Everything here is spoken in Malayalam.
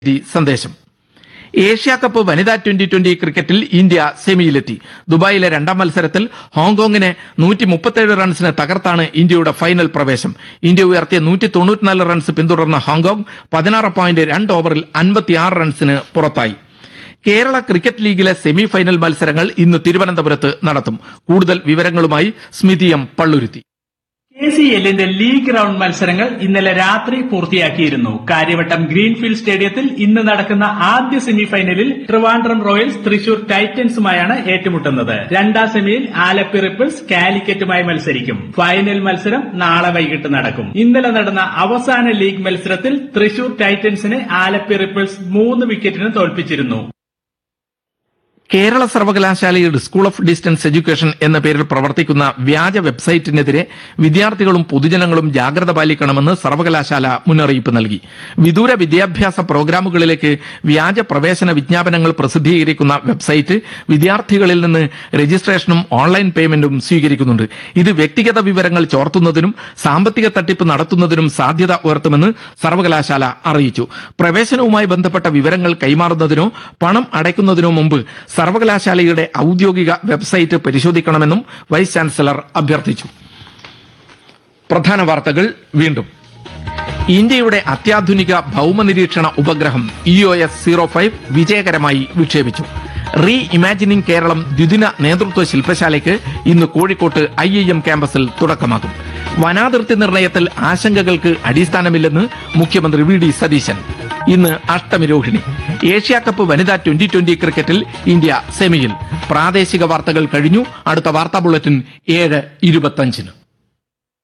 ഈ സന്ദേശം ഏഷ്യ കപ്പ് വനിതാ ട്വന്റി ട്വന്റി ക്രിക്കറ്റിൽ ഇന്ത്യ സെമിയിലെത്തി ദുബായിലെ രണ്ടാം മത്സരത്തിൽ ഹോങ്കോങ്ങിനെ നൂറ്റി മുപ്പത്തേഴ് റൺസിന് തകർത്താണ് ഇന്ത്യയുടെ ഫൈനൽ പ്രവേശം ഇന്ത്യ ഉയർത്തിയ നൂറ്റി തൊണ്ണൂറ്റിനാല് റൺസ് പിന്തുടർന്ന ഹോങ്കോങ് പതിനാറ് പോയിന്റ് രണ്ട് ഓവറിൽ അൻപത്തിയാറ് റൺസിന് പുറത്തായി കേരള ക്രിക്കറ്റ് ലീഗിലെ സെമി ഫൈനൽ മത്സരങ്ങൾ ഇന്ന് തിരുവനന്തപുരത്ത് നടത്തും കൂടുതൽ വിവരങ്ങളുമായി Smithi M Palluruthy K C എല്ലിന്റെ ലീഗ് റൗണ്ട് മത്സരങ്ങൾ ഇന്നലെ രാത്രി പൂർത്തിയാക്കിയിരുന്നു കാര്യവട്ടം ഗ്രീൻഫീൽഡ് സ്റ്റേഡിയത്തിൽ ഇന്ന് നടക്കുന്ന ആദ്യ സെമിഫൈനലിൽ ട്രിവാൻഡ്രം റോയൽസ് തൃശൂർ ടൈറ്റൻസുമായാണ് ഏറ്റുമുട്ടുന്നത് രണ്ടാം സെമിയിൽ ആലപ്പി റിപ്പിൾസ് കാലിക്കറ്റുമായി മത്സരിക്കും ഫൈനൽ മത്സരം നാളെ വൈകിട്ട് നടക്കും ഇന്നലെ നടന്ന അവസാന ലീഗ് മത്സരത്തിൽ തൃശൂർ ടൈറ്റൻസിനെ ആലപ്പി റിപ്പിൾസ് മൂന്ന് വിക്കറ്റിന് തോൽപ്പിച്ചിരുന്നു കേരള സർവകലാശാലയുടെ സ്കൂൾ ഓഫ് ഡിസ്റ്റൻസ് എഡ്യൂക്കേഷൻ എന്ന പേരിൽ പ്രവർത്തിക്കുന്ന വ്യാജ വെബ്സൈറ്റിനെതിരെ വിദ്യാർത്ഥികളും പൊതുജനങ്ങളും ജാഗ്രത പാലിക്കണമെന്ന് സർവകലാശാല മുന്നറിയിപ്പ് നൽകി വിദൂര വിദ്യാഭ്യാസ പ്രോഗ്രാമുകളിലേക്ക് വ്യാജ പ്രവേശന വിജ്ഞാപനങ്ങൾ പ്രസിദ്ധീകരിക്കുന്ന വെബ്സൈറ്റ് വിദ്യാർത്ഥികളിൽ നിന്ന് രജിസ്ട്രേഷനും ഓൺലൈൻ പേയ്മെന്റും സ്വീകരിക്കുന്നുണ്ട് ഇത് വ്യക്തിഗത വിവരങ്ങൾ ചോർത്തുന്നതിനും സാമ്പത്തിക തട്ടിപ്പ് നടത്തുന്നതിനും സാധ്യത ഉയർത്തുമെന്ന് സർവകലാശാല അറിയിച്ചു പ്രവേശനവുമായി ബന്ധപ്പെട്ട വിവരങ്ങൾ കൈമാറുന്നതിനോ പണം അടയ്ക്കുന്നതിനോ മുമ്പ് സർവകലാശാലയുടെ ഔദ്യോഗിക വെബ്സൈറ്റ് പരിശോധിക്കണമെന്നും വൈസ് ചാൻസലർ അഭ്യർത്ഥിച്ചു പ്രധാന വാർത്തകൾ വീണ്ടും ഇന്ത്യയുടെ അത്യാധുനിക ഭൗമനിരീക്ഷണ ഉപഗ്രഹം E O S zero five വിജയകരമായി വിക്ഷേപിച്ചു റീ ഇമാജിനിംഗ് കേരളം ദ്വിദിന നേതൃത്വ ശില്പശാലയ്ക്ക് ഇന്ന് കോഴിക്കോട്ട് ഐ ഐ എം ക്യാമ്പസിൽ തുടക്കമാകും വനാതിർത്തി നിർണയത്തിൽ ആശങ്കകൾക്ക് അടിസ്ഥാനമില്ലെന്ന് മുഖ്യമന്ത്രി വി ഡി സതീശൻ ഇന്ന് അഷ്ടമിരോഹിണി ഏഷ്യ കപ്പ് വനിതാ ട്വന്റി ട്വന്റി ക്രിക്കറ്റിൽ ഇന്ത്യ സെമിയിൽ പ്രാദേശിക വാർത്തകൾ കഴിഞ്ഞു അടുത്ത വാർത്താ ബുള്ളറ്റിൻ ഏഴ് ഇരുപത്തഞ്ചിന്